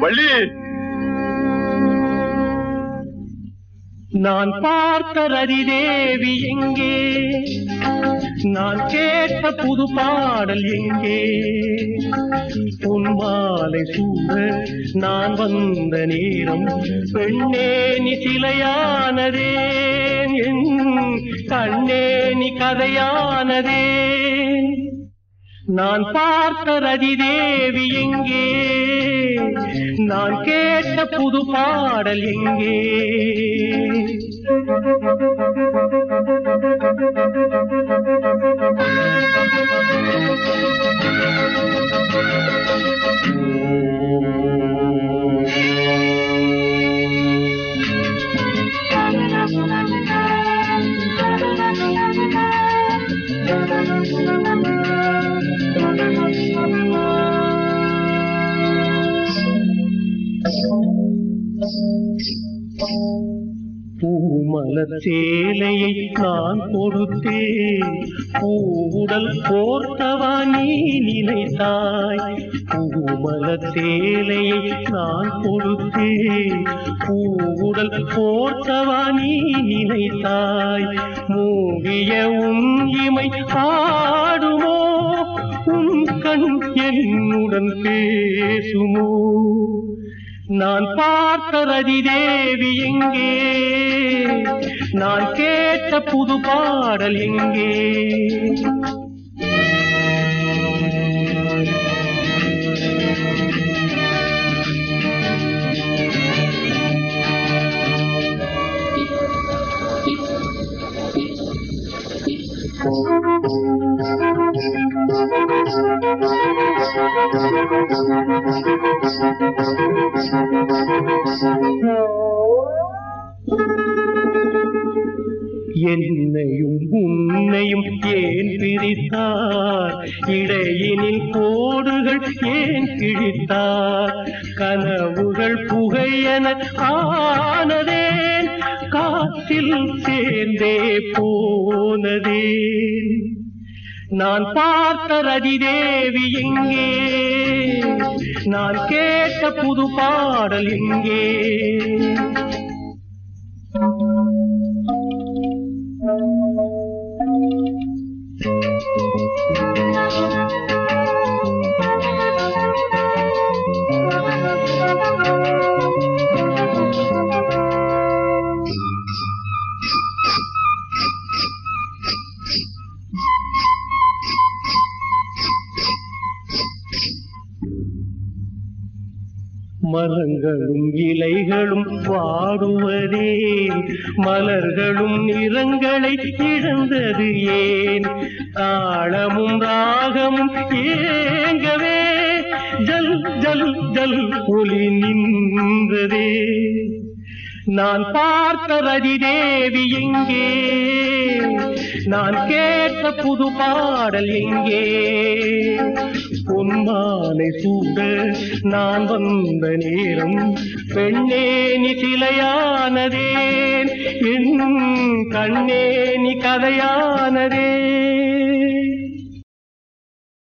வள்ளி நான் பார்த்த ரதிதேவி எங்கே நான் கேட்ட புது பாடல் எங்கே உன் மாலை சூட நான் வந்த நேரம் பெண்ணே நீ சிலையானதே என் கண்ணே நீ கதையானதே நான் பார்த்த ரதிதேவி எங்கே நான் கேட்ட புது பாடல் எங்கே பூமலர் சேலையை நான் கொடுத்தேன் பூவுடல் போர்த்தவா நீ நினைத்தாய் பூமலர் சேலையை நான் கொடுத்தேன் பூவுடல் போர்த்தவா நீ நினைத்தாய் மூவிய உன் இமை பாடுமோ உன் கண் என்னுடன் பேசுமோ நான் பார்த்த ரதிதேவி எங்கே நான் கேட்ட புது பாடல் எங்கே என்னையும் உன்னையும் ஏன் பிரித்தார் இடையினில் கோடுகள் ஏன் கிழித்தார் கனவுகள் புகையென ஆனதே காற்றில் சேர்ந்தே போனதே நான் பார்த்த ரதிதேவி எங்கே நான் கேட்ட புது பாடல் எங்கே மரங்களும் இலைகளும் வாடுவதே மலர்களும் நிறங்களை இழந்தது ஏன் தாளமும் ராகமும் ஏங்கவே ஜல் ஜல் ஜல் ஒளி நின்றதே நான் பார்த்த ரதிதேவி எங்கே நான் கேட்ட புது பாடல் எங்கே பொன்மாலை சூட நான் வந்த நேரம் பெண்ணே நீ சிலையானதேன் என் கண்ணே நீ கதையானதே